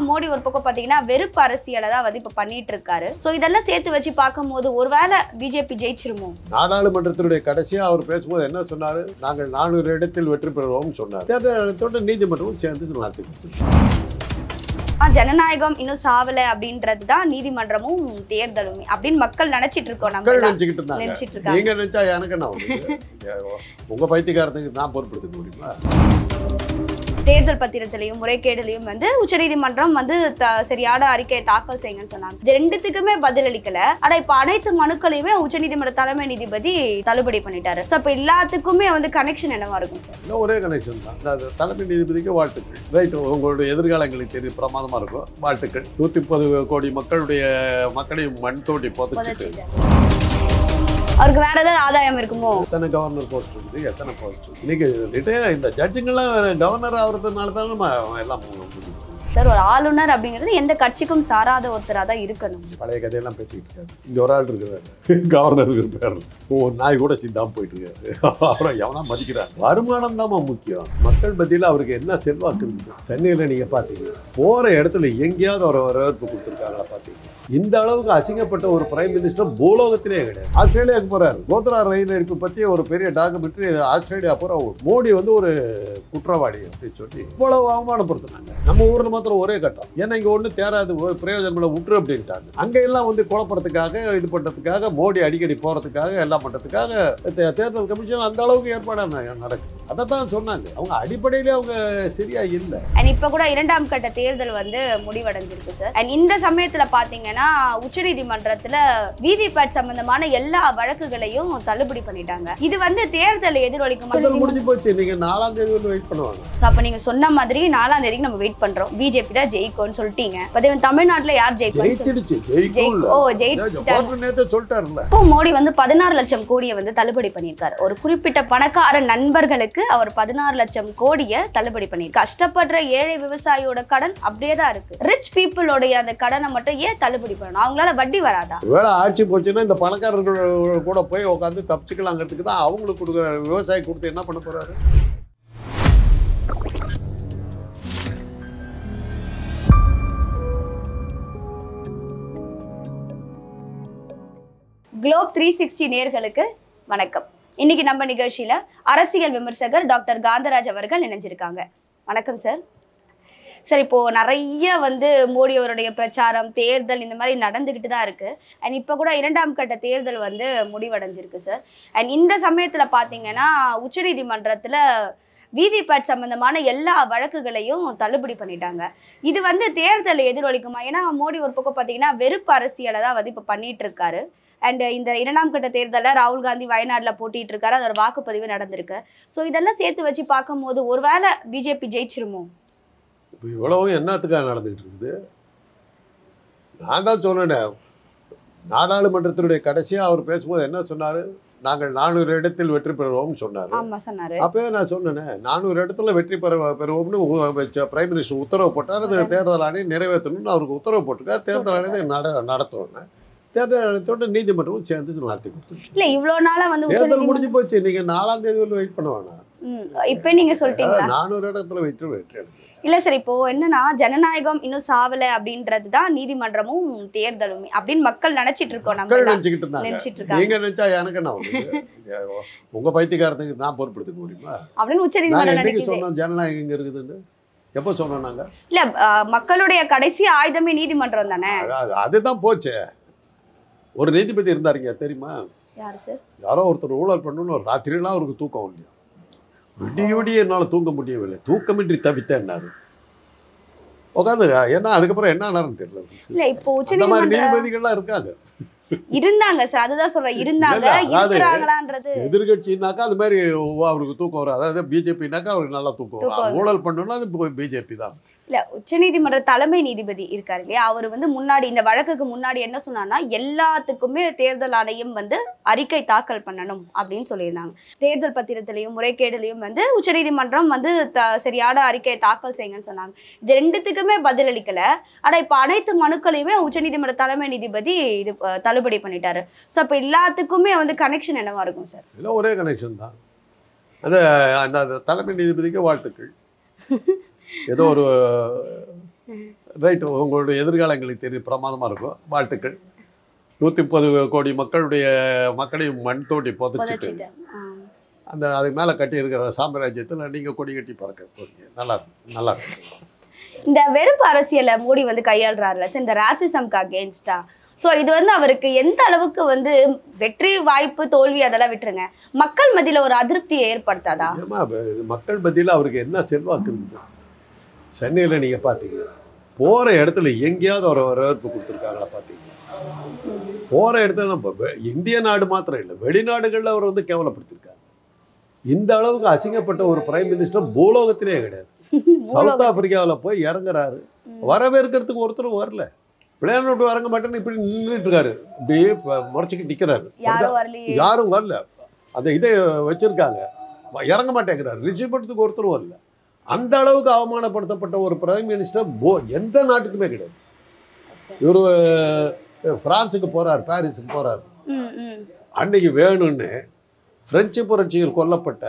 மோடி ஒரு பக்கம் பாத்தீங்கன்னா வெறுப்பு அரசியலை தான் வந்து இப்ப பண்ணிட்டு இருக்காரு சோ இதெல்லாம் சேர்த்து வச்சு பார்க்கும்போது ஒருவேளை பிஜேபி ஜெயிச்சிருமோ நாடாளுமன்றத்தினுடைய கடைசியா அவர் பேசும்போது என்ன சொன்னாரு நாங்கள் நானூறு இடத்தில் வெற்றி பெறுவோம் சொன்னார் தேர்தல் நடத்தோட நீதிமன்றமும் சேர்ந்து நடத்தி கொடுத்துருச்சு ஆ, ஜனநாயகம் இன்னும் சாவல அப்படின்றது தான் நீதிமன்றமும் தேர்தலுமே அப்படின்னு மக்கள் நினைச்சிட்டு இருக்கோம் நம்ம மக்கள் எல்லாம். நினைச்சுக்கிட்டு இருந்தாங்க நினைச்சிட்டு இருக்காங்க நீங்க நினைச்சா எனக்கு என்ன வந்து உங்க பைத்தியக்காரத்துக்கு நான் பொறுப்படுத்திக்க முடியுமா தேர்தல் பத்திரத்திலையும் முறைகேடுலையும் வந்து உச்சநீதிமன்றம் வந்து த- சரியான அறிக்கையை தாக்கல் செய்யுங்கன்னு சொன்னாங்க இது ரெண்டுத்துக்குமே பதில் அளிக்கல ஆனா இப்ப அனைத்து மனுக்களையுமே உச்சநீதிமன்ற தலைமை நீதிபதி தள்ளுபடி பண்ணிட்டாரு சோ இப்ப எல்லாத்துக்குமே வந்து கனெக்ஷன் என்னவா இருக்கும் சார் இல்லை ஒரே கனெக்ஷன் தான் அது தலைமை நீதிபதிக்கு வாழ்த்துக்கள் ரைட் உங்களுடைய எதிர்காலம் எங்களுக்கு தெரியும் பிரமாதமா இருக்கும் வாழ்த்துக்கள் நூற்றி முப்பது கோடி மக்களுடைய மக்களையும் மண் தோண்டி புதைச்சிட்டு அவருக்கு வேற ஏதாவது ஆதாயம் இருக்குமோ எத்தனை கவர்னர் போஸ்ட் இருக்குது எத்தனை போஸ்ட் இன்னைக்கு ரிட்டையர் இந்த ஜட்ஜுங்கெல்லாம் கவர்னர் ஆகிறதுனால தான் நம்ம எல்லாம் முடியும். சார் ஒரு ஆளுநர் அப்படிங்கிறது எந்த கட்சிக்கும் சாராத ஒருத்தரா தான் இருக்கணும் பழைய கதையெல்லாம் பேசிக்கிட்டு இருக்காரு இங்க ஒரு ஆள் இருக்கிறாரு கவர்னர் இருப்பாரு ஓ நாய் கூட சிந்தாம போயிட்டு இருக்காரு அப்புறம் எவனா மதிக்கிறார் வருமானம் தான் முக்கியம் மக்கள் மத்தியில் அவருக்கு என்ன செல்வாக்கு இருக்கு சென்னையில் நீங்க பார்த்தீங்க போற இடத்துல எங்கேயாவது ஒரு வரவேற்பு கொடுத்துருக்காங்களா பார்த்தீங்க இந்த அளவுக்கு அசிங்கப்பட்ட ஒரு பிரைம் மினிஸ்டர் பூலோகத்திலே கிடையாது ஆஸ்திரேலியாவுக்கு போறாரு கோத்ரா ரயில் இருப்பு பற்றி ஒரு பெரிய டாக்குமெண்ட்ரி ஆஸ்திரேலியா போற மோடி வந்து ஒரு குற்றவாளி அப்படின்னு சொல்லி இவ்வளவு அவமானப்படுத்தினாங்க நம்ம ஊர்ல மாத்திரம் ஒரே கட்டம் ஏன்னா இங்க ஒண்ணு தேராது ஒரு பிரயோஜனம் இல்லை விட்டுரு அப்படின்ட்டாங்க அங்க எல்லாம் வந்து குழப்பறதுக்காக இது பண்றதுக்காக மோடி அடிக்கடி போறதுக்காக எல்லாம் பண்றதுக்காக தே- தேர்தல் கமிஷன் அந்த அளவுக்கு ஏற்பாடு ந- நடக்குது அதை தான் சொன்னாங்க அவங்க அடிப்படையிலே அவங்க சரியா இல்லை அண்ட் இப்ப கூட இரண்டாம் கட்ட தேர்தல் வந்து முடிவடைஞ்சிருக்கு சார் அண்ட் இந்த சமயத்துல பாத்தீங்கன்னா உச்சநீதிமன்றத்துல விவிபேட் சம்பந்தமான எல்லா வழக்குகளையும் தள்ளுபடி பண்ணிட்டாங்க இது வந்து தேர்தல் எதிரொலிக்குமா தேர்தல் முடிஞ்சு போச்சு நீங்க நாலாம் தேதி வந்து வெயிட் பண்ணுவாங்க அப்ப நீங்க சொன்ன மாதிரி நாலாம் தேதிக்கு நம்ம வெயிட் பண்றோம் பிஜேபி தான் ஜெயிக்கும்னு சொல்லிட்டீங்க அதே வந்து தமிழ்நாட்டுல யார் ஜெயிப்பாங்க ஜெயிச்சிடுச்சு ஜெயிக்கும் ஜெயிக்- ஓ ஜெயிச்சிட்டாங்க கோர்ட்டு நேரத்தை சொல்லிட்டாருல்ல இப்போ மோடி வந்து பதினாறு லட்சம் கோடியை வந்து தள்ளுபடி பண்ணியிருக்காரு ஒரு குறிப்பிட்ட பணக்கார நண்பர்களுக்கு அவர் பதினாறு லட்சம் கோடியை தள்ளுபடி பண்ணியிருக்காரு கஷ்டப்படுற ஏழை விவசாயியோட கடன் அப்படியே தான் இருக்கு ரிச் பீப்புளோடைய அந்த கடனை மட்டும் ஏன் தள்ளுபடி பண்ணணும் அவங்களால வட்டி வராதா வேலை ஆட்சி போச்சுன்னா இந்த பணக்காரர்கள் கூட போய் உட்காந்து தப்பிச்சுக்கலாங்கிறதுக்கு தான் அவங்களுக்கு கொடுக்குற விவசாயி கொடுத்து என்ன பண்ண போறாரு குளோப் த்ரீ சிக்ஸ்டி நேர்களுக்கு வணக்கம் இன்னைக்கு நம்ம நிகழ்ச்சியில அரசியல் விமர்சகர் டாக்டர் காந்தராஜ் அவர்கள் இணைஞ்சிருக்காங்க வணக்கம் சார் சார் இப்போ நிறைய வந்து மோடி அவருடைய பிரச்சாரம் தேர்தல் இந்த மாதிரி நடந்துகிட்டு தான் இருக்கு அண்ட் இப்போ கூட இரண்டாம் கட்ட தேர்தல் வந்து முடிவடைஞ்சிருக்கு சார் அண்ட் இந்த சமயத்துல பாத்தீங்கன்னா உச்சநீதிமன்றத்துல விவிபேட் சம்பந்தமான எல்லா வழக்குகளையும் தள்ளுபடி பண்ணிட்டாங்க இது வந்து தேர்தல் எதிரொலிக்குமா ஏன்னா மோடி ஒரு பக்கம் பார்த்தீங்கன்னா வெறுப்பு அரசியலை தான் வந்து இப்போ பண்ணிட்டு இருக்காரு அண்ட் இந்த இரண்டாம் கட்ட தேர்தலில் ராகுல் காந்தி வயநாட்டில் போட்டிட்டு இருக்காரு அதோட வாக்குப்பதிவு நடந்திருக்கு ஸோ இதெல்லாம் சேர்த்து வச்சு பார்க்கும்போது ஒருவேளை பிஜேபி ஜெயிச்சிருமோ இப்போ இவ்வளவும் என்னத்துக்காக நடந்துகிட்டு இருக்குது நான் தான் சொன்னேன் நாடாளுமன்றத்தினுடைய கடைசியா அவர் பேசும்போது என்ன சொன்னாரு நாங்கள் நானூறு இடத்தில் வெற்றி பெறுவோம்னு சொன்னாரு ஆமா சொன்னாரு அப்பவே நான் சொன்னேனே நானூறு இடத்துல வெற்றி பெற பெறுவோம்னு உ- பிரைம் மினிஸ்டர் உத்தரவு போட்டார் அது தேர்தல் ஆணையம் நிறைவேற்றணும்னு அவருக்கு உத்தரவு போட்டிருக்காரு தேர்தல் ஆணையத்தை நட நடத்தணும் தேர்தல் ஆணையத்தோட நீதிமன்றமும் சேர்ந்து நடத்தி கொடுத்துருச்சு இல்ல இவ்வளவு நாளா வந்து தேர்தல் உச்சநீதிமன்றம் முடிஞ்சு போச்சு நீங்க நாலாம் தேதி வரலும் வெயிட் பண்ண வேணாம் ம், இப்ப நீங்க சொல்லிட்டீங்களா நானூறு இடத்துல வெற்றி வெற்றி எடுத்து இல்ல சார் இப்போ என்னன்னா ஜனநாயகம் இன்னும் சாவல அப்படின்றது தான் நீதிமன்றமும் தேர்தலுமே அப்படின்னு மக்கள் நினைச்சிட்டு இருக்கோம் நம்ம மக்கள் எல்லாம். நினைச்சுக்கிட்டு இருந்தாங்க நினைச்சிட்டு இருக்காங்க நீங்க நினைச்சா எனக்கு என்ன வந்து உங்க பைத்தியக்காரத்துக்கு நான் பொறுப்படுத்திக்க முடியுமா அப்படின்னு நான் உச்சநீதிமன்றம் என்னைக்கு நினைக்குது சொன்னோம் ஜனநாயகம் இங்க இருக்குதுன்னு எப்போ சொன்னோம் நாங்க இல்ல அஹ், மக்களுடைய கடைசி ஆயுதமே நீதிமன்றம் தானே அதாவது அதுதான் போச்சே ஒரு நீதிபதி இருந்தாருங்க தெரியுமா யாரு சார் யாரோ ஒருத்தர் ஊழல் பண்ணணும்னு ஒரு ராத்திரியெல்லாம் அவருக்கு தூக்கம் இல்லையா விடிய விடிய என்னால் தூங்க முடியவில்லை தூக்கமின்றி தவித்தேன்னாரு உட்காந்து ஏன்னா அதுக்கப்புறம் என்ன ஆனாருன்னு தெரியல இல்ல இப்போ அந்த மாதிரி உச்சநீதிமன்றம் நீதிபதிகள்லாம் இருக்காங்க இருந்தாங்க சார் அதுதான் சொல்றேன் இருந்தாங்க இல்ல, அதாவது- இருக்கிறாங்களான்றது எதிர்கட்சினாக்கா அது மாதிரி ஓ, அவருக்கு தூக்கம் வரும் அதாவது பிஜேபினாக்கா அவருக்கு நல்லா தூக்கம் தூக்கம் வரும் வரும். ஊழல் பண்ணணும்னா அது பிஜேபி தான் இல்ல உச்சநீதிமன்ற தலைமை நீதிபதி இருக்காரு இல்லையா அவர் வந்து முன்னாடி இந்த வழக்குக்கு முன்னாடி என்ன சொன்னார்னா எல்லாத்துக்குமே தேர்தல் ஆணையம் வந்து அறிக்கை தாக்கல் பண்ணணும் அப்படின்னு சொல்லியிருந்தாங்க தேர்தல் பத்திரத்திலையும் முறைகேடுலையும் வந்து உச்சநீதிமன்றம் வந்து த- சரியான அறிக்கையை தாக்கல் செய்யுங்கன்னு சொன்னாங்க இது ரெண்டுத்துக்குமே பதில் அளிக்கல ஆனா இப்ப அனைத்து மனுக்களையுமே உச்சநீதிமன்ற தலைமை நீதிபதி இது அஹ், தள்ளுபடி பண்ணிட்டாரு ஸோ அப்ப எல்லாத்துக்குமே வந்து கனெக்ஷன் என்னவா இருக்கும் சார் இல்லை ஒரே கனெக்ஷன் தான் அந்த அந்த அந்த தலைமை நீதிபதிக்கு வாழ்த்துக்கள் ஏதோ ஒரு ரைட்டு உங்களுடைய எதிர்காலம் எங்களுக்கு தெரியும் பிரமாதமாக இருக்கும் வாழ்த்துக்கள் நூற்றி முப்பது கோடி மக்களுடைய மக்களையும் மண் தோண்டி புதைச்சிட்டு புதைச்சிட்டு ஆ. அந்த அதுக்கு மேலே கட்டி இருக்கிற சாம்ராஜ்யத்தில் நீங்கள் கொடி கட்டி பறக்க போறீங்க நல்லா இருக்கும் நல்லா இருக்கும் இந்த வெறுப்பு அரசியலை மோடி வந்து கையாளுறாருல சார் இந்த ராசிசம்க்கு அகேன்ஸ்டா ஸோ இது வந்து அவருக்கு எந்த அளவுக்கு வந்து வெற்றி வாய்ப்பு தோல்வி அதெல்லாம் விட்டுருங்க மக்கள் மத்தியில ஒரு அதிருப்தியை ஏற்படுத்தாதா ஏமா மக்கள் மத்தியில் அவருக்கு என்ன செல்வாக்கு இருக்குது சென்னையில் நீங்கள் பார்த்தீங்க போகிற இடத்துல எங்கேயாவது ஒரு வரவேற்பு கொடுத்துருக்காங்களா பார்த்தீங்களா போகிற இடத்துல நம்ம வெ- இந்திய நாடு மாத்திரம் இல்லை வெளிநாடுகளில் அவர் வந்து கேவலப்படுத்திருக்காங்க இந்த அளவுக்கு அசிங்கப்பட்ட ஒரு பிரைம் மினிஸ்டர் பூலோகத்திலே கிடையாது சவுத் ஆப்பிரிக்காவில் போய் இறங்குறாரு ம். வரவேற்கிறதுக்கு ஒருத்தரும் வரல பிளேன் விட்டு இறங்க மாட்டேன்னு இப்படி நின்றுட்டு இருக்காரு இப்படியே ப- முறைச்சிக்கிட்டு நிற்கிறாரு யாரும் வரலையே யாரும் வரல அந்த இதை வச்சிருக்காங்க வ- இறங்க மாட்டேங்கிறார் ரிசீவ் பண்ணுறதுக்கு ஒருத்தரும் வரல அந்த அளவுக்கு அவமானப்படுத்தப்பட்ட ஒரு பிரைம் மினிஸ்டர் போ எந்த நாட்டுக்குமே கிடையாது இவர் பிரான்ஸுக்கு போறார் பாரிஸுக்கு போறார் ம், ம். அன்னைக்கு வேணும்னு பிரெஞ்சு புரட்சியில் கொல்லப்பட்ட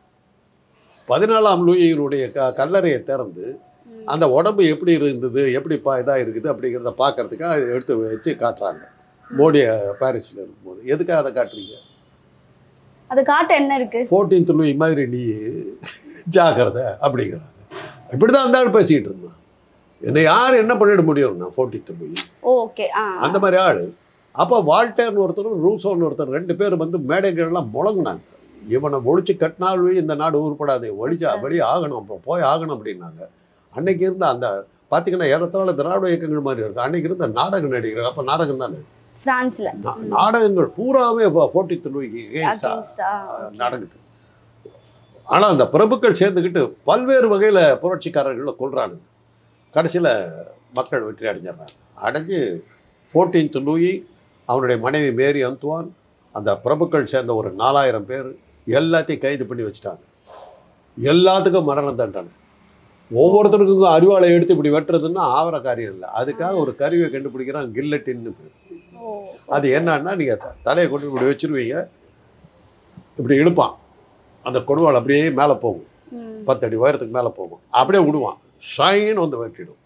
பதினாலாம் லூயினுடைய க கல்லறையை திறந்து ம். அந்த உடம்பு எப்படி இருந்தது எப்படி பா இதாக இருக்குது அப்படிங்கிறத பார்க்கறதுக்காக அதை எடுத்து வச்சு காட்டுறாங்க மோடி பாரிஸில் இருக்கும்போது எதுக்காக அதை காட்டுறீங்க அது காட்ட என்ன இருக்கு ஃபோர்டீன்த் லூயி மாதிரி நீ ஜாக்கிரதை அப்படிங்கிறாங்க இப்படி தான் அந்த ஆள் பேசிக்கிட்டு இருந்தான் என்னை யார் என்ன பண்ணிட முடியும் நான் ஃபோர்டீன்த் லூயி ஓகே ஆ அந்த மாதிரி ஆள் அப்போ வால்டர்னு ஒருத்தரும் ரூசோன்னு ஒருத்தர் ரெண்டு பேர் வந்து மேடைகள்லாம் முழங்குனாங்க இவனை ஒழிச்சு கட்டினாலும் இந்த நாடு உருப்படாது ஒழிச்சா வெளியே ஆகணும் அப்போ போய் ஆகணும் அப்படின்னாங்க அன்னைக்கு இருந்த அந்த பார்த்தீங்கன்னா ஏறத்தாழ திராவிட இயக்கங்கள் மாதிரி இருக்கு அன்னைக்கு இருந்த நாடக நடிகர்கள் அப்போ நாடகம் தானே பிரான்ஸ்ல நா- நாடகங்கள் பூராவே ஃபோர்டீன்த் லூயிக்கு against-ஆ Against ஆ, okay. நடக்குது ஆனால் அந்த பிரபுக்கள் சேர்ந்துக்கிட்டு பல்வேறு வகையில் புரட்சிக்காரர்களை கொள்றானுங்க கடைசியில் மக்கள் வெற்றி அடைஞ்சிடுறாங்க அடைஞ்சு ஃபோர்டீன்த் லூயி அவனுடைய மனைவி மேரி அந்துவான் அந்த பிரபுக்கள் சேர்ந்த ஒரு நாலாயிரம் பேர் எல்லாத்தையும் கைது பண்ணி வச்சுட்டாங்க எல்லாத்துக்கும் மரண தண்டனை ஒவ்வொருத்தருக்கும் அறிவாளை எடுத்து இப்படி வெட்டுறதுன்னா ஆவற காரியம் இல்லை அதுக்காக ஒரு கருவியை கண்டுபிடிக்கிறான் கில்லட்டின்னு பேர் ஓ அது என்னன்னா நீங்கள் தலையை கொண்டு இப்படி வச்சிருவீங்க இப்படி இழுப்பான் அந்த கொடுவாள் அப்படியே மேலே போகும் ம். பத்தடி உயரத்துக்கு மேலே போகும் அப்படியே விடுவான் ஷைன்னு வந்து வெட்டிடும்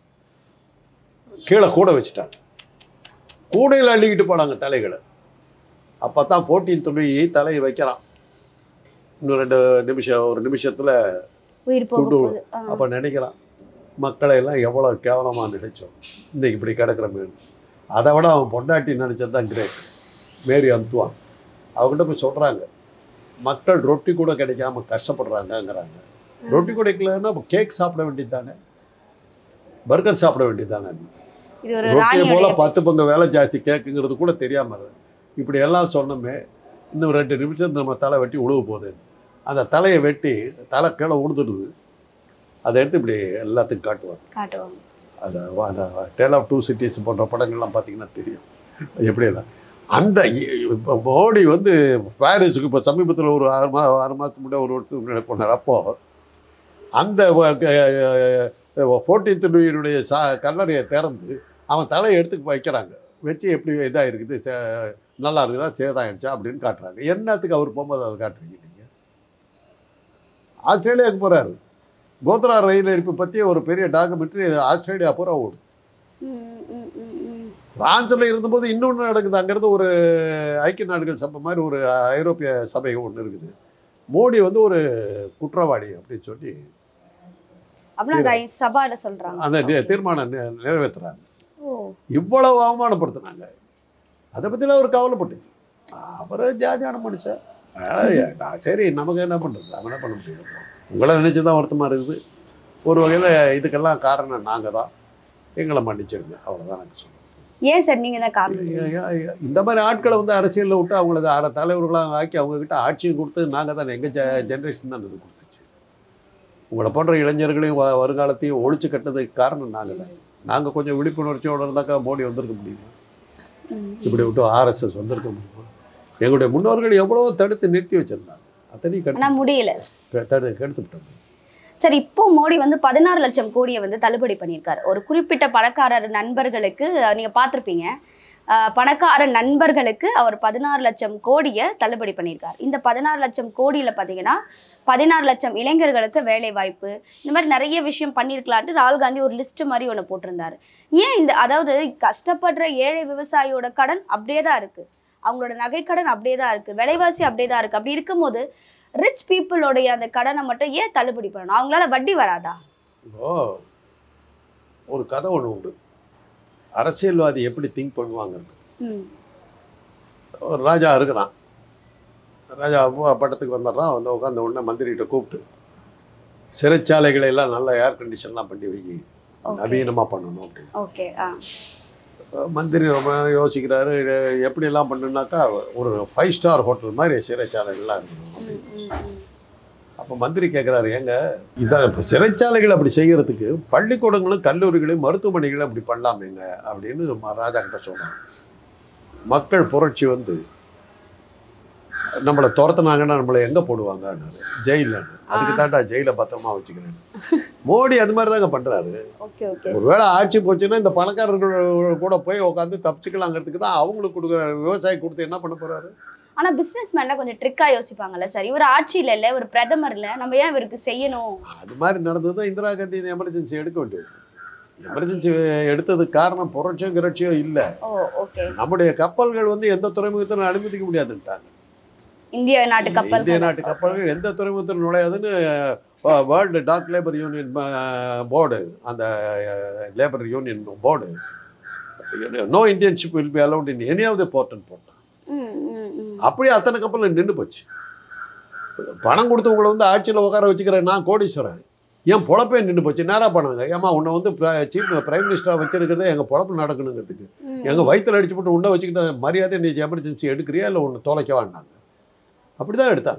கீழே கூட வச்சுட்டாங்க கூடையில் அள்ளிக்கிட்டு போனாங்க தலைகளை அப்போ தான் ஃபோர்டீன் துணி தலையை வைக்கிறான் இன்னும் ரெண்டு நிமிஷம் ஒரு நிமிஷத்தில் உயிர் போக துண்டு போகுது ஆ. அப்போ நினைக்கிறான் மக்களை எல்லாம் எவ்வளோ கேவலமாக நினைச்சோம் இன்னைக்கு இப்படி கிடக்கிறமே அதை விட அவன் பொண்டாட்டி நினச்சது தான் கிரேட் மேரி அந்துவான் அவகிட்ட போய் சொல்கிறாங்க மக்கள் ரொட்டி கூட கிடைக்காம கஷ்டப்படுறாங்கங்கிறாங்க ரொட்டி கிடைக்கலன்னா கேக் சாப்பிட வேண்டியது தானே பர்கர் சாப்பிட வேண்டியது தானே இது ஒரு ரொட்டியை போல ராணியோட பத்து பங்கு வேலை ஜாஸ்தி கேக்குங்கிறது கூட தெரியாம இருக்கு இப்படி எல்லாம் சொன்னோமே இன்னும் ரெண்டு நிமிஷம் நம்ம தலை வெட்டி உழுவு போகுது அந்த தலையை வெட்டி தலை கீழே உழுதுடுது அதை எடுத்து இப்படி எல்லாத்துக்கும் காட்டுவாங்க காட்டுவாங்க அது வ- அந்த டேல் ஆஃப் டூ சிட்டிஸ் போன்ற படங்கள்லாம் பார்த்தீங்கன்னா தெரியும் எப்படி எல்லாம் அந்த இ- இப்ப மோடி வந்து பாரிஸுக்கு இப்போ சமீபத்தில் ஒரு ஆறு மா ஆறு மாதத்துக்கு முன்னாடி ஒரு வருஷத்துக்கு முன்னாடி போனார் அப்போது அந்த ஃபோர்டீன்த் லூயினுடைய சா கல்லறையை திறந்து அவன் தலையை எடுத்து வைக்கிறாங்க வச்சு எப்படி இதாக இருக்குது சே- நல்லா இருக்குதா சேதாயிடுச்சா அப்படின்னு காட்டுறாங்க என்னத்துக்கு அவர் போகும்போது அதை காட்டுறீங்க நீங்கள் ஆஸ்திரேலியாவுக்கு போகிறாரு கோத்ரா ரயில் எரிப்பு பற்றி ஒரு பெரிய டாக்குமெண்ட்ரி ஆஸ்திரேலியா பூரா ஓடும் ம், ம், ம், ம். பிரான்ஸில் இருந்தபோது இன்னொன்று நடக்குது அங்கேருந்து ஒரு ஐக்கிய நாடுகள் சபை மாதிரி ஒரு ஐரோப்பிய சபை ஒன்று இருக்குது மோடி வந்து ஒரு குற்றவாளி அப்படின்னு சொல்லி அப்படின்னா அந்த ஐ- சபால சொல்றாங்க அந்த தி- தீர்மானம் நி- நிறைவேத்துறாங்க ஓ இவ்வளவு அவமானப்படுத்துனாங்க அதை பற்றிலாம் அவர் கவலைப்பட்டு அவரே ஜாலியான மனுஷன் அஹ் நான் சரி நமக்கு என்ன பண்ணுறது நம்ம என்ன பண்ண முடியும் உங்களை நினச்சி தான் வருத்தமாக இருக்குது ஒரு வகையில் இதுக்கெல்லாம் காரணம் நாங்கள் தான் எங்களை மன்னிச்சிருங்க அவ்வளோதான் எனக்கு சொல்லுவேன் ஏன் சார் நீங்க தான் காரணம் ஐயா, ஐயா, ஐயா. இந்த மாதிரி ஆட்களை வந்து அரசியலில் விட்டு அவங்கள அரை தலைவர்களாக ஆக்கி அவங்க கிட்ட ஆட்சியும் கொடுத்து நாங்கள் தான் எங்கள் ஜெ ஜென்ரேஷன் தான் இது கொடுத்துச்சு உங்களை போன்ற இளைஞர்களையும் வ- வருங்காலத்தையும் ஒழிச்சு கட்டதுக்கு காரணம் நாங்கள் தான் நாங்கள் கொஞ்சம் விழிப்புணர்ச்சியோடு இருந்தாக்கா மோடி வந்திருக்க முடியுமா ம். இப்படி விட்டு ஆர்எஸ்எஸ் வந்திருக்க முடியுமா எங்களுடைய முன்னோர்கள் எவ்வளோ தடுத்து நிறுத்தி வச்சிருந்தாங்க அத்தனையும் ஆனா கெடுத்து முடியல தடு கெடுத்து விட்டாங்க சார் இப்போ மோடி வந்து பதினாறு லட்சம் கோடியை வந்து தள்ளுபடி பண்ணியிருக்காரு ஒரு குறிப்பிட்ட பணக்காரர் நண்பர்களுக்கு அஹ், நீங்க பார்த்திருப்பீங்க ஆஹ் பணக்கார நண்பர்களுக்கு அவர் பதினாறு லட்சம் கோடியை தள்ளுபடி பண்ணியிருக்கார் இந்த பதினாறு லட்சம் கோடியில பார்த்தீங்கன்னா பதினாறு லட்சம் இளைஞர்களுக்கு வேலை வாய்ப்பு இந்த மாதிரி நிறைய விஷயம் பண்ணியிருக்கலான்ட்டு ராகுல் காந்தி ஒரு லிஸ்ட் மாதிரி ஒன்று போட்டிருந்தாரு ஏன் இந்த அதாவது கஷ்டப்படுற ஏழை விவசாயியோட கடன் அப்படியே தான் இருக்கு அவங்களோட நகைக்கடன் அப்படியே தான் இருக்கு விலைவாசி அப்படியே தான் இருக்கு அப்படி இருக்கும்போது ரிச் பீப்புளோடைய அந்த கடனை மட்டும் ஏன் தள்ளுபடி பண்ணணும் அவங்களால வட்டி வராதா இப்போ ஒரு கதை ஒன்று உண்டு அரசியல்வாதி எப்படி திங்க் பண்ணுவாங்கிறது ம் ஒரு ராஜா இருக்கிறான் ராஜா ப- பட்டத்துக்கு வந்துடுறான் வந்து உட்காந்த உடனே மந்திரிகிட்ட கூப்பிட்டு சிறைச்சாலைகளை எல்லாம் நல்லா ஏர் கண்டிஷன்லாம் பண்ணி வை ஓகே நவீனமாக பண்ணணும் அப்படின்னு ஓகே ஆ மந்திரி ரொம்ப நேரம் யோசிக்கிறாரு இது எப்படியெல்லாம் பண்ணுனாக்கா ஒரு ஃபைவ் ஸ்டார் ஹோட்டல் மாதிரி சிறைச்சாலைகள்லாம் இருக்கணும் ம், ம், ம். அப்போ மந்திரி கேட்குறாரு ஏங்க இதான் இப்போ சிறைச்சாலைகள் அப்படி செய்யறதுக்கு பள்ளிக்கூடங்களும் கல்லூரிகளையும் மருத்துவமனைகளும் அப்படி பண்ணலாமேங்க அப்படின்னு ம- ராஜா கிட்ட சொன்னாங்க மக்கள் புரட்சி வந்து நம்மளை துரத்துனாங்கன்னா நம்மளை எங்கே போடுவாங்கன்னாரு ஜெயிலில் அதுக்கு தாண்டா ஜெயிலை பத்திரமா வச்சுக்கிறேன் மோடி அது மாதிரி தாங்க பண்ணுறாரு ஓகே ஓகே ஒருவேளை ஆட்சி போச்சுன்னா இந்த பணக்காரர்கள் கூட போய் உட்காந்து தப்பிச்சுக்கலாங்கிறதுக்கு தான் அவங்களுக்கு கொடுக்குற விவசாயி கொடுத்து என்ன பண்ண போறாரு ஆனா பிசினஸ் மேன்லாம் கொஞ்சம் ட்ரிக்கா யோசிப்பாங்கல்ல சார் இவர் ஆட்சியில இல்ல ஒரு பிரதமர் இல்ல நம்ம ஏன் இவருக்கு செய்யணும் அது மாதிரி நடந்தது தான் இந்திரா காந்தி எமர்ஜென்சி எடுக்க வேண்டியது எமர்ஜென்சி எடுத்ததுக்கு காரணம் புரட்சியோ கிரட்சியோ இல்லை ஓ ஓகே நம்முடைய கப்பல்கள் வந்து எந்த துறைமுகத்திலும் அனுமதிக்க முடியாதுன்ட்டாங்க இந்திய நாட்டு கப்பல் இந்திய நாட்டு கப்பல்கள் எந்த துறைமுகத்திலும் நுழையாதுன்னு world dock labour union board அந்த லேபர் யூனியன் போர்டு நோ இந்தியன்ஷிப் will be allowed in any of the போர்ட்னு போட்டான் ம், ம், ம். அப்படியே அத்தனை கப்பல் நின்று போச்சு பணம் கொடுத்து உங்களை வந்து ஆட்சியில் உட்கார வச்சுக்கிறேன் நான் கோடீஸ்வரன் என் பொழப்பே நின்று போச்சு நேராக பண்ணாங்க ஏமா உன்னை வந்து சீஃப் பிரைம் மினிஸ்டராக வச்சிருக்கிறதே எங்கள் பொழப்பு நடக்கணுங்கிறதுக்கு ம். எங்கள் வயித்துல அடிச்சு போட்டு உண்டை வச்சுக்கிட்ட மரியாதை நீ எமர்ஜென்சி எடுக்கிறியா இல்லை ஒன்று தொலைக்க வேண்டாங்க அப்படி தான் எடுத்தாங்க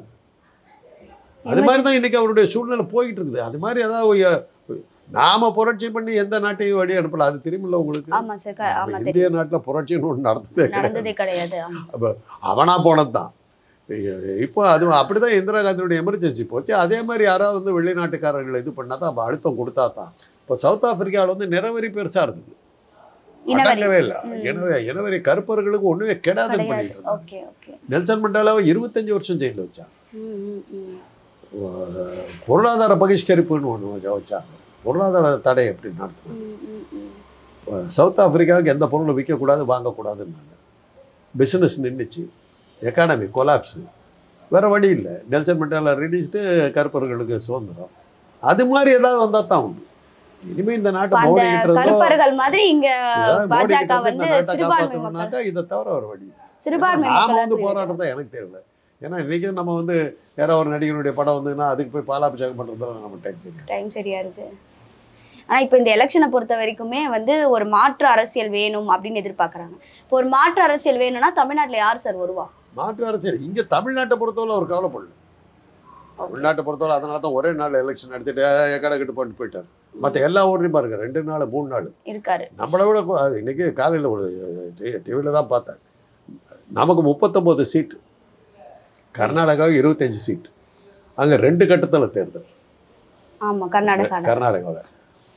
அது மாதிரி தான் இன்றைக்கி அவருடைய சூழ்நிலை போய்கிட்டு இருக்குது அது மாதிரி ஏதாவது ஒ- நாம புரட்சி பண்ணி எந்த நாட்டையும் வழி அனுப்பல அது தெரியுமில்ல உங்களுக்கு ஆமா சார் க- ஆமா நம்ம தெரியும் இந்திய நாட்டில் புரட்சின்னு ஒன்று நடந்ததே கிடையாது. நடந்ததே கிடையாது ஆமா அவனா போனது தான் இப்போ அது அப்படிதான் இந்திரா காந்தியுடைய எமர்ஜென்சி போச்சு அதே மாதிரி யாராவது வந்து வெளிநாட்டுக்காரர்கள் இது பண்ணா தான் அப்ப அழுத்தம் கொடுத்தா தான் இப்போ சவுத் ஆப்பிரிக்காவில் வந்து நிறவரி பெருசா இருந்தது இனவரி அடங்கவே இல்லை ம். எனவே இனவரி கருப்பர்களுக்கு ஒண்ணுமே கெடாதுன்னு கிடையாது பண்ணிட்டு இருந்தாங்க. ஓகே ஓகே நெல்சன் மண்டேலாவை இருபத்தஞ்சு வருஷம் ஜெயிலில் வச்சாங்க ம், ம், ம். அஹ் பொருளாதார பகிஷ்கரிப்புன்னு ஒன்று வச்சாங்க பொருளாதார தடை எப்படி நடத்துனாங்க ம், ம், ம். சவுத் ஆப்பிரிக்காவுக்கு எந்த பொருளும் விற்கக்கூடாது வாங்கக்கூடாதுன்னாங்க பிஸ்னஸ் நின்றுச்சு எக்கானமி கொலாப்ஸு வேறு வழி இல்லை நெல்சன் மண்டேலா ரிலீஸ்டு கருப்பர்களுக்கு சுதந்திரம் அது மாதிரி ஏதாவது வந்தால் தான் உண்டு இனிமேல் இந்த நாட்டை இப்ப அந்த மோடி கிட்ட இருந்தோ கருப்பர்கள் மாதிரி இங்க ஏதாவது மோடி கிட்ட பாஜக இருந்து வந்து இந்த நாட்டை சிறுபான்மை மக்கள் காப்பாற்றணும்னாக்கா இதை தவிர ஒரு வழி இல்லை. சிறுபான்மை நாம மக்கள் வந்து போராட்டம் தான் எனக்கு தெரியல ஏன்னா இன்னைக்கு நம்ம வந்து யாரோ ஒரு நடிகருடைய படம் வந்துன்னா அதுக்கு போய் பாலாபிஷேகம் பண்ணுறதுல நம்ம டைம் சரி டைம் சரியா இருக்கு ஆனா இப்போ இந்த எலெக்ஷனை பொறுத்த வரைக்குமே வந்து ஒரு மாற்று அரசியல் வேணும் அப்படின்னு எதிர்பார்க்கறாங்க இப்போ ஒரு மாற்று அரசியல் வேணும்னா தமிழ்நாட்டுல யார் சார் வருவா மாற்று அரசியல் இங்கே தமிழ்நாட்டை பொறுத்தவரை ஒரு கவலைப்படல தமிழ்நாட்டை பொறுத்தவரை அதனால தான் ஒரே நாள் எலெக்ஷன் நடத்திட்டு கடை கட்டு பண்ணிட்டு போயிட்டார் மற்ற எல்லா ஊர்லேயும் பாருங்க ரெண்டு நாள் மூணு நாள் இருக்காரு நம்மளை விட கொ- அது இன்னைக்கு காலையில் ஒரு டிவியில் தான் பார்த்தேன் நமக்கு முப்பத்தொம்போது சீட்டு கர்நாடகாவுக்கு இருபத்தஞ்சு சீட்டு அங்கே ரெண்டு கட்டத்தில் தேர்தல் ஆமா கர்நாடகால கர்நாடகாவில்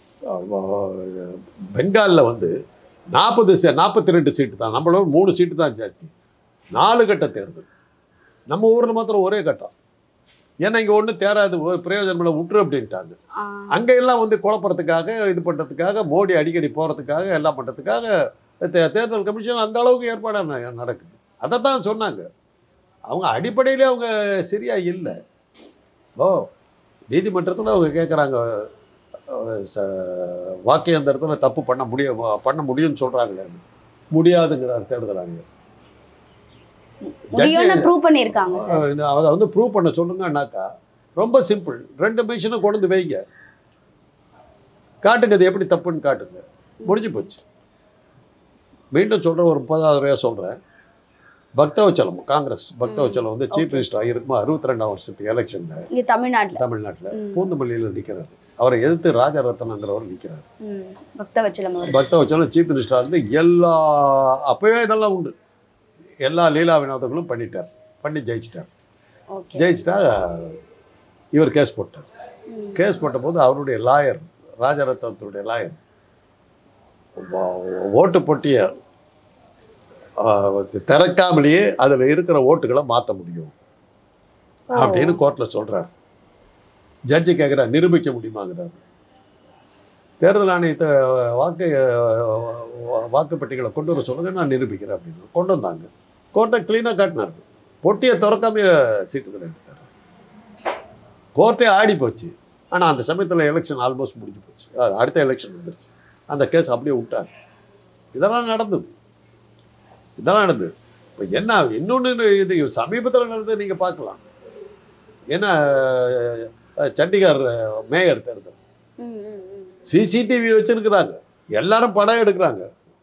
பெங்காலில் வந்து நாற்பது சீ நாற்பத்தி ரெண்டு சீட்டு தான் நம்மளோட மூணு சீட்டு தான் ஜாஸ்தி நாலு கட்ட தேர்தல் நம்ம ஊரில் மாத்திரம் ஒரே கட்டம் ஏன்னா இங்கே ஒன்றும் தேராது ஒ- பிரயோஜனம் இல்லை விட்டுரு அப்படின்ட்டாங்க ஆ, அங்கே எல்லாம் வந்து குழப்பறதுக்காக இது பண்ணுறதுக்காக மோடி அடிக்கடி போகிறதுக்காக எல்லாம் பண்ணுறதுக்காக தே- தேர்தல் கமிஷன் அந்த அளவுக்கு ஏற்பாடு ந- நடக்குது அதை தான் சொன்னாங்க அவங்க அடிப்படையிலே அவங்க சரியா இல்லை ஓ நீதிமன்றத்தில் அவங்க கேட்குறாங்க வாக்கியந்திரத்தில் தப்பு பண்ண முடியும் பண்ண முடியும்னு சொல்கிறாங்களே முடியாதுங்கிறார் தேர்தல் ஆணையர் முடியும்னு ப்ரூவ் பண்ணியிருக்காங்க சார் அஹ் அதை வந்து ப்ரூவ் பண்ண சொல்லுங்கன்னாக்கா ரொம்ப சிம்பிள் ரெண்டு மிஷினை கொண்டு வந்து வைங்க காட்டுங்க அது எப்படி தப்புன்னு காட்டுங்க முடிஞ்சு போச்சு மீண்டும் சொல்கிறேன் ஒரு முப்பதாவது ரூபாய் சொல்கிறேன் பக்தவச்சலம் காங்கிரஸ் பக்தவச்சலம் வந்து சீஃப் Okay. மினிஸ்டர் ஆகிருக்குமா அறுபத்தி ரெண்டாம் வருஷத்துக்கு எலெக்ஷனில் இங்க தமிழ்நாட்டுல தமிழ்நாட்டில் ம். பூந்தமல்லியில் நிற்கிறாரு அவரை எதிர்த்து ராஜரத்னங்கிறவர் நிற்கிறார் ம், பக்தவச்சலம் அவர் பக்தவச்சலம் சீஃப் மினிஸ்டராக இருந்து எல்லா அப்போவே இதெல்லாம் உண்டு எல்லா லீலா வினோதங்களும் பண்ணிட்டார் பண்ணி ஜெயிச்சிட்டார் ஓகே ஜெயிச்சிட்டா இவர் கேஸ் போட்டார் கேஸ் போட்டபோது அவருடைய லாயர் ராஜரத்னத்துடைய லாயர் ஓட்டு போட்டிய ஆஹ், திறக்காமலேயே அதில் இருக்கிற ஓட்டுகளை மாற்ற முடியும் அப்படின்னு கோர்ட்டில் சொல்றாரு ஜட்ஜி கேட்குறாரு நிரூபிக்க முடியுமாங்கிறாரு தேர்தல் ஆணையத்தை வாக்கு அஹ், வாக்குப்பெட்டிகளை கொண்டு வர சொல்லுங்க நான் நிரூபிக்கிறேன் அப்படின்னு கொண்டு வந்தாங்க கோர்ட்டை க்ளீனாக காட்டினார் பொட்டியை திறக்காம சீட்டுகளை எடுத்தார் கோர்ட்டே ஆடி போச்சு ஆனால் அந்த சமயத்தில் எலெக்ஷன் ஆல்மோஸ்ட் முடிஞ்சு போச்சு அது அடுத்த எலெக்ஷன் வந்துருச்சு அந்த கேஸ் அப்படியே விட்டார் இதெல்லாம் நடந்தது இதெல்லாம் நடந்தது இப்போ என்ன இன்னொன்று இது சமீபத்தில் நடந்தது நீங்கள் பார்க்கலாம் ஏன்னா அஹ், சண்டிகர் அஹ், மேயர் தேர்தல் ம், ம், ம். சிசிடிவி வச்சிருக்கிறாங்க எல்லாரும் படம் எடுக்கிறாங்க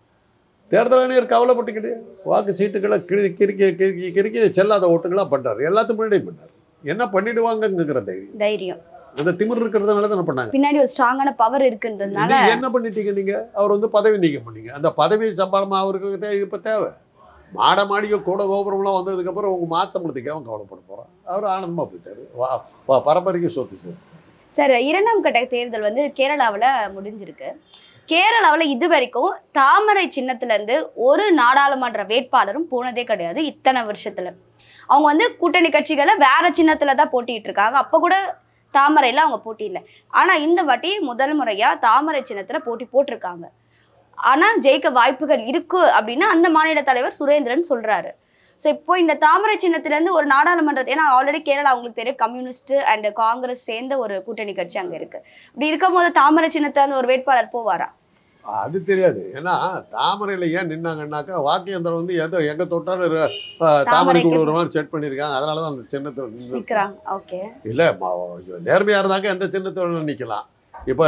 தேர்தல் ஆணையர் கவலைப்பட்டுக்கிட்டு வாக்கு சீட்டுகளை கிரி கிறுக்கி கிறுக்கி கிறுக்கி செல்லாத ஓட்டுகளாக பண்ணுறாரு எல்லாத்துக்கும் முன்னாடியும் பண்ணார் என்ன பண்ணிடுவாங்கங்கிற தைரியம் தைரியம் அந்த திமிர் இருக்கிறதுனால தானே பண்ணாங்க பின்னாடி ஒரு ஸ்ட்ராங்கான பவர் இருக்குன்றதுனால நீங்க என்ன பண்ணிட்டீங்க நீங்க அவர் வந்து பதவி நீக்கம் பண்ணீங்க அந்த பதவி சம்பளமா அவருக்கு தே- இப்ப தேவை மாட மாடியோ கூட கோபுரம்லாம் வந்ததுக்கப்புறம் உங்க மாசம்பளத்துக்கு அவன் கவலைப்பட போறான் அவர் ஆனந்தமா போயிட்டாரு வா வா பரம்பரைக்கு சொத்து சார் சார் இரண்டாம் கட்ட தேர்தல் வந்து கேரளாவில் முடிஞ்சிருக்கு கேரளாவில் இது வரைக்கும் தாமரை சின்னத்துலேருந்து ஒரு நாடாளுமன்ற வேட்பாளரும் போனதே கிடையாது இத்தனை வருஷத்துல அவங்க வந்து கூட்டணி கட்சிகளை வேற சின்னத்துல தான் போட்டிட்டு இருக்காங்க அப்போ கூட தாமரையில் அவங்க போட்டி இல்லை ஆனால் இந்த வாட்டி முதல் முறையாக தாமரை சின்னத்துல போட்டி போட்டிருக்காங்க ஆனால் ஜெயிக்க வாய்ப்புகள் இருக்கு அப்படின்னு அந்த மாநில தலைவர் சுரேந்திரன் சொல்றாரு ஸோ இப்போ இந்த தாமரை சின்னத்திலேருந்து ஒரு நாடாளுமன்ற ஏன்னா ஆல்ரெடி கேரளா அவங்களுக்கு தெரியும் கம்யூனிஸ்ட் அண்ட் காங்கிரஸ் சேர்ந்த ஒரு கூட்டணி கட்சி அங்கே இருக்கு இப்படி இருக்கும்போது தாமரை சின்னத்திலேருந்து ஒரு வேட்பாளர் போவாரா அது தெரியாது ஏன்னா தாமரையில ஏன் நின்னாங்கன்னாக்கா வாக்கு யந்திரம் வந்து எதோ எங்க தொட்டாலும் இரு- அஹ், தாமரைக்கு தாமரைக்கு விழுற மாதிரி செட் பண்ணியிருக்காங்க அதனால தான் அந்த சின்னத்தில் நின்று நிற்கிறாங்க ஓகே இல்லை நேர்மையாக இருந்தாக்க எந்த சின்னத்தோட நிற்கலாம் இப்போ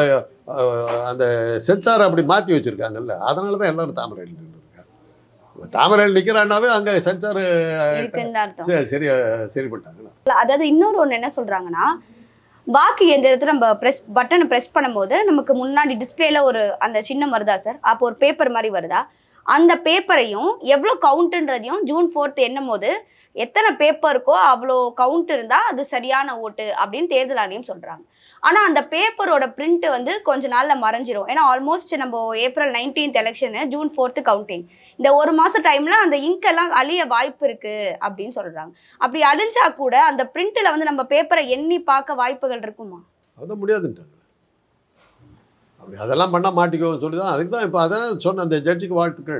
அந்த சென்சார் அப்படி மாற்றி வச்சுருக்காங்கல்ல அதனால தான் எல்லாரும் தாமரையில் நின்றுருக்காங்க தாமரையில் நிற்கிறான்னாவே அங்கே சென்சார் இருக்குன்னு தான் அர்த்தம் சரி சரி சரி பண்ணிட்டாங்களா அதாவது இன்னொரு ஒன்று என்ன சொல்றாங்கன்னா வாக்கு எந்திரத்தில் நம்ம ப்ரெஸ் பட்டனை ப்ரெஸ் பண்ணும்போது நமக்கு முன்னாடி டிஸ்பிளேல ஒரு அந்த சின்னம் வருதா சார் அப்போ ஒரு பேப்பர் மாதிரி வருதா அந்த பேப்பரையும் எவ்வளோ கவுண்ட்டுன்றதையும் ஜூன் ஃபோர்த் எண்ணும் போது எத்தனை பேப்பர் இருக்கோ அவ்வளோ கவுண்ட் இருந்தால் அது சரியான ஓட்டு அப்படின்னு தேர்தல் ஆணையம் சொல்கிறாங்க ஆனால் அந்த பேப்பரோட பிரிண்ட் வந்து கொஞ்ச நாளில் மறைஞ்சிரும் ஏன்னா ஆல்மோஸ்ட் நம்ம April nineteenth election June fourth counting இந்த ஒரு மாதம் டைமில் அந்த இங்கெல்லாம் அழிய வாய்ப்பு இருக்குது அப்படின்னு சொல்கிறாங்க அப்படி அழிஞ்சா கூட அந்த பிரிண்ட்ல வந்து நம்ம பேப்பரை எண்ணி பார்க்க வாய்ப்புகள் இருக்குமா அது முடியாதுன்ட்டாங்க அப்படி அதெல்லாம் பண்ணால் மாட்டிக்கோன்னு சொல்லி தான் அதுக்கு தான் இப்போ அதான் சொன்ன அந்த ஜட்ஜுக்கு வாழ்த்துக்கள்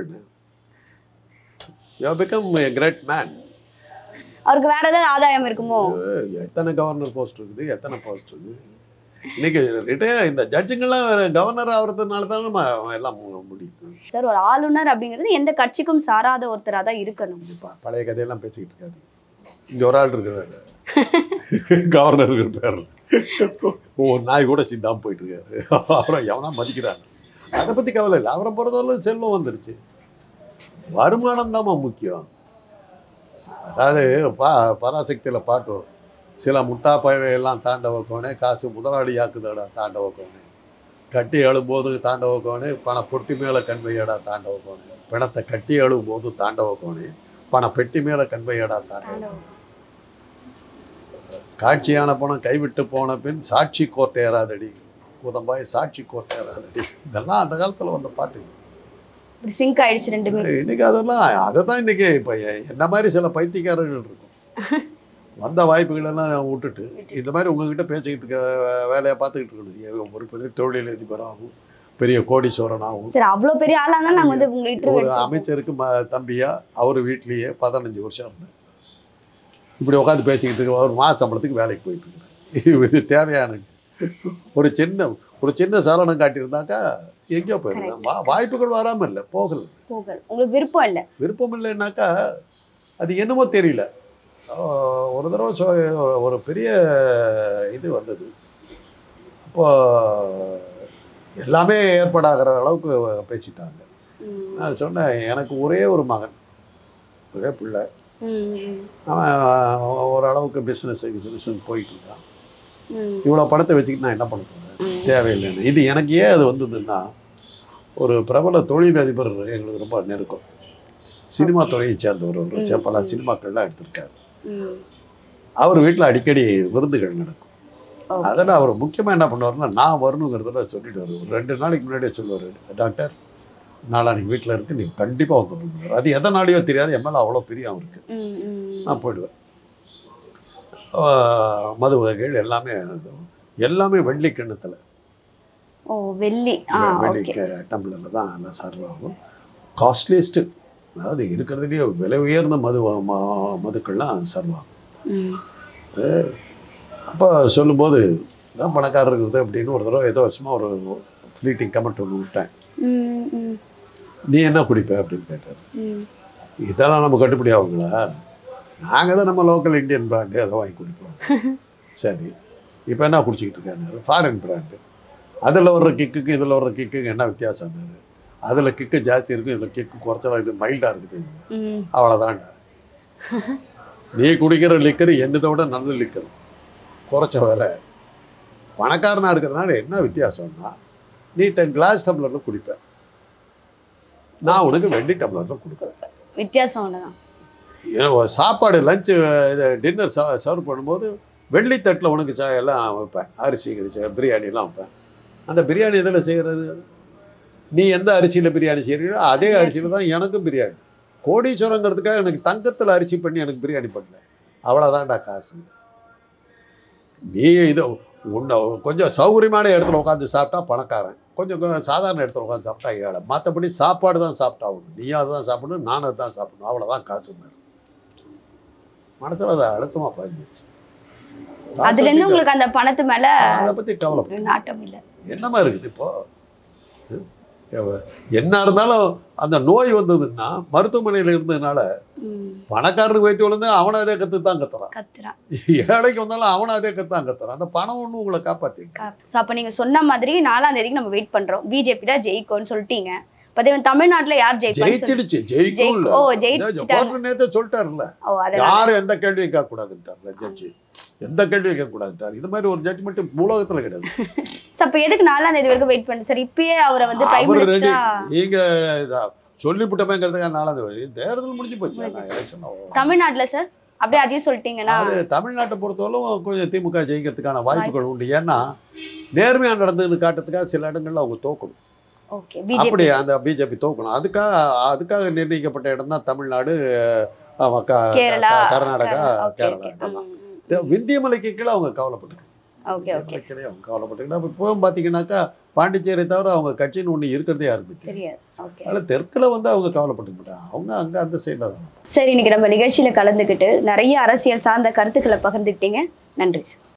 you become a great man அவருக்கு வேற ஏதாவது ஆதாயம் இருக்குமோ எத்தனை கவர்னர் போஸ்ட் இருக்குது எத்தனை போஸ்ட் இருக்குது இன்னைக்கு ரிட்டையர் இந்த ஜட்ஜுங்கெல்லாம் கவர்னர் ஆகிறதுனால தான் நம்ம எல்லாம் மு- முடியுது சார் ஒரு ஆளுநர் அப்படிங்கிறது எந்த கட்சிக்கும் சாராத ஒருத்தரா தான் இருக்கணும் இப்ப பழைய கதையெல்லாம் பேசிக்கிட்டு இருக்காது இங்க ஒரு ஆள் இருக்கிறாரு கவர்னர் இருப்பார் ஒரு நாய் கூட சிந்தாம போயிட்டு இருக்காரு அப்புறம் எவனா மதிக்கிறாங்க அதை பத்தி கவலை இல்லை அவரை பொறுத்தவரை செல்வம் வந்துருச்சு வருமானம் முக்கியம் அதாவது பா பராசக்தியில் பாட்டு வரும். சில முட்டா பறவையெல்லாம் தாண்டவ கோணே காசு முதலாளியாக்குதடா தாண்டவ கோணே கட்டி அழும்போது தாண்டவ கோணே பண பொட்டி மேலே கண்வையடா தாண்டவ கோணே பிணத்தை கட்டி அழும்போது தாண்டவ கோணே பண பெட்டி மேலே கண்வையடா தாண்டவ காட்சியான பணம் கைவிட்டு போன பின் சாட்சி கோட்டையராதடி குதம்பாய் சாட்சி கோட்டையராதடி இதெல்லாம் அந்த காலத்தில் வந்த பாட்டு இப்படி சிங்க் ஆயிடுச்சு ரெண்டுமே இன்னைக்கு அதெல்லாம் அதை தான் இன்னைக்கு இப்போ என்ன மாதிரி சில பைத்தியக்காரர்கள் இருக்கும் வந்த வாய்ப்புகளெல்லாம் விட்டுட்டு இந்த மாதிரி உங்ககிட்ட பேசிக்கிட்டு இருக்க வேலையை பார்த்துக்கிட்டு இருக்கணும் ஒரு பெரிய தொழிலதிபராகவும் பெரிய கோடீஸ்வரனாகவும் சரி அவ்வளவு பெரிய ஆளா இருந்தாலும் நாங்க வந்து உங்களை ஒரு இன்டர்வியூ அமைச்சருக்கு ம தம்பியா அவர் வீட்லேயே பதினஞ்சு வருஷம் இருந்தேன் இப்படி உட்காந்து பேசிக்கிட்டு இருக்க ஒரு மாத சம்பளத்துக்கு வேலைக்கு போயிட்டு இருக்கிறேன் இது தேவையான ஒரு சின்ன ஒரு சின்ன சலனம் காட்டியிருந்தாக்கா எங்கேயோ போயிருந்தேன் வா வாய்ப்புகள் வராமல் இல்லை போகல போகல் உங்களுக்கு விருப்பம் இல்ல விருப்பம் இல்லைன்னாக்கா அது என்னமோ தெரியல ஆஹ் ஒரு தடவை சொ ஒரு பெரிய இது வந்தது அப்போ எல்லாமே ஏற்பாடாகிற அளவுக்கு பேசிட்டாங்க ம், நான் சொன்னேன் எனக்கு ஒரே ஒரு மகன் ஒரே பிள்ளை ம், ம், அவன் ஓரளவுக்கு பிஸ்னஸ் பிஸ்னஸ் போயிட்டு இருக்கான் ம், இவ்வளோ பணத்தை வச்சுக்கிட்டு நான் என்ன பண்ண போகிறேன் தேவையில்லைன்னு இது எனக்கு ஏன் அது வந்ததுன்னா ஒரு பிரபல தொழிலதிபர் எங்களுக்கு ரொம்ப நெருக்கம் சினிமா துறையை சேர்ந்தவர் ஒரு ம், சே- பல ம். சினிமாக்கள்லாம் எடுத்திருக்காரு ம். அவர் வீட்டில் அடிக்கடி விருந்துகள் நடக்கும் Okay. அதில் அவர் முக்கியமாக என்ன பண்ணுவாருன்னா நான் வரணுங்கிறத சொல்லிட்டு ஒரு ரெண்டு நாளைக்கு முன்னாடியே சொல்லுவார் டாக்டர் நாளானிக்கு வீட்டில் இருக்கு நீ கண்டிப்பாக வந்துடணும் அது எதனாலையோ தெரியாது என் மேலே அவ்வளோ பிரியம் இருக்கு ம், ம். நான் போயிடுவேன் ஆஹ் மது வகைகள் எல்லாமே எல்லாமே வெள்ளி கிண்ணத்தில் ஓ வெள்ளி ஆ வெள்ளி ஓகே டம்ளரில் தான் எல்லாம் சர்வ் ஆகும் காஸ்ட்லியஸ்ட்டு அதாவது இருக்கிறதுலேயே விலை உயர்ந்த மது ம- மதுக்கள்லாம் சர்வ் ஆகும் ம் அப்போ சொல்லும்போது தான் பணக்காரர் இருக்குது அப்படின்னு ஒரு தடவை ஏதோ சும்மா ஒரு ஃப்ளீட்டிங் கமெண்ட் ஒன்று விட்டேன் ம், ம், நீ என்ன குடிப்ப அப்படின்னு கேட்டார் ம். இதெல்லாம் நம்ம கட்டுப்படி ஆகுங்களா நாங்கள் தான் நம்ம லோக்கல் இந்தியன் பிராண்டு அதை வாங்கி குடிப்போம் சரி இப்போ என்ன குடிச்சிக்கிட்டு இருக்காரு ஃபாரின் பிராண்டு அதில் வர்ற கிக்குக்கு இதில் வர்ற கிக்குக்கு என்ன வித்தியாசம்னாரு அதில் கிக்கு ஜாஸ்தி இருக்கும் இதில் கிக்கு குறைச்சலாம் இது மைல்டாக இருக்குது ம். அவ்வளோதான்டா நீ குடிக்கிற லிக்கர் என்னதை விட நல்ல லிக்கர் குறைச்ச வேலை பணக்காரனாக இருக்கிறதுனால என்ன வித்தியாசம்னா நீ ட- கிளாஸ் டம்ளரில் குடிப்ப நான் உனக்கு வெள்ளி டம்ளரில் கொடுப்பேன் வித்தியாசம் ஒண்ணுதான் ஏன்னா ஒரு சாப்பாடு லஞ்சு இது டின்னர் சர்வ் பண்ணும்போது வெள்ளித்தட்டில் உனக்கு சா எல்லாம் வைப்பேன் அரிசி கிரிச்சி பிரியாணிலாம் வைப்பேன் அந்த பிரியாணி எதில் செய்கிறது நீ எந்த அரிசியில் பிரியாணி செய்கிறீங்களோ அதே அரிசியில் தான் எனக்கும் பிரியாணி கோடீஸ்வரங்கிறதுக்காக எனக்கு தங்கத்தில் அரிசி பண்ணி எனக்கு பிரியாணி பண்ணல அவ்வளோதான்டா காசு நீ இது உன்னை கொஞ்சம் சௌகரியமான இடத்துல உட்காந்து சாப்பிட்டா பணக்காரன் கொஞ்சம் கொ- சாதாரண இடத்துல உட்காந்து சாப்பிட்டா ஏழை மற்றபடி சாப்பாடு தான் சாப்பிட்டாகணும் நீயும் அதை தான் சாப்பிடணும் நானும் அதை தான் சாப்பிடணும் அவ்வளோதான் காசு மேடம் மனசில் அதை அழுத்தமாக பதிஞ்சிச்சு அதுல இருந்து உங்களுக்கு அந்த பணத்து மேல அதை பற்றி கவலைப்பட நாட்டம் இல்ல என்னமா இருக்குது இப்போ ம்? எவ- என்ன இருந்தாலும் அந்த நோய் வந்ததுன்னா மருத்துவமனையில் இருந்ததுனால ம். பணக்காரருக்கு வைத்து விழுந்து அவனை அதே கற்று தான் கத்துறான் கத்துறான் ஏழைக்கு வந்தாலும் அவனை அதே கற்று தான் கத்துறான் அந்த பணம் ஒன்றும் உங்களை காப்பாற்றி ஸோ அப்போ நீங்க சொன்ன மாதிரி நாலாம் தேதிக்கு நம்ம வெயிட் பண்றோம் பிஜேபி தான் ஜெயிக்கும்னு சொல்லிட்டீங்க அதே மாதிரி தமிழ்நாட்டுல யார் ஜெயிப்பான்னு சொல்லி- ஜெயிச்சிடுச்சு ஜெயிக்கும் ஜெயிக்கும். ஓ, ஜெயிச்சிட்டாங்க. கோர்ட்டு நேரத்தை சொல்லிட்டாருல்ல ஓ அதனால யாரும் எந்த கேள்வியும் கேட்கக்கூடாதுன்ட்டார்ல ஜட்ஜி எந்த கேள்வியும் கேட்கக்கூடாதுன்ட்டார் இது மாதிரி ஒரு ஜட்ஜ்மெண்ட் உலகத்துல கிடையாது ஸோ அப்போ எதுக்கு நாலாம் தேதி வரைக்கும் வெயிட் பண்ணு சார் இப்பயே அவரை வந்து பிரைம் அவர் ரெடி மினிஸ்டரா நீங்க இதா சொல்லிவிட்டமேங்கிறதுக்காக நாலாவது வழி தேர்தல் முடிஞ்சு போச்சு முடிஞ்சிச்சு. எலெக்ஷன் தமிழ்நாட்டுல சார் அப்படியே அதையும் சொல்லிட்டீங்கன்னா அது தமிழ்நாட்டை பொறுத்தவரைக்கும் கொஞ்சம் திமுக ஜெயிக்கிறதுக்கான வாய்ப்புகள் உண்டு ஏன்னா நேர்மையா நடந்ததுன்னு காட்டுறதுக்காக சில இடங்கள்ல அவங்க தோக்கணும் ஓகே பிஜேபி அப்படி அந்த பிஜேபி தோக்கணும் அதுக்காக அதுக்காக நிர்ணயிக்கப்பட்ட இடம் தான் தமிழ்நாடு அஹ், க- கேரளா க- கர்நாடகா ஓகே கேரளா ஓகே இதெல்லாம் இந்த விந்தியமலைக்கு கீழே அவங்க கவலைப்பட்டு ஓகே ஓகே கீழே அவங்க கவலைப்பட்டுக்கிட்டா இப்போவும் பார்த்தீங்கன்னாக்கா பாண்டிச்சேரி தவிர அவங்க கட்சின்னு ஒன்று இருக்கிறதே யாருக்கு தெரியும் தெரியாது ஓகே அதனால் தெற்கில் வந்து அவங்க கவலைப்பட்டுக்க மாட்டாங்க அவங்க அங்கே அந்த சைடில் தான் சரி இன்னைக்கு நம்ம நிகழ்ச்சியில கலந்துக்கிட்டு நிறைய அரசியல் சார்ந்த கருத்துக்களை பகிர்ந்துக்கிட்டீங்க நன்றி சார்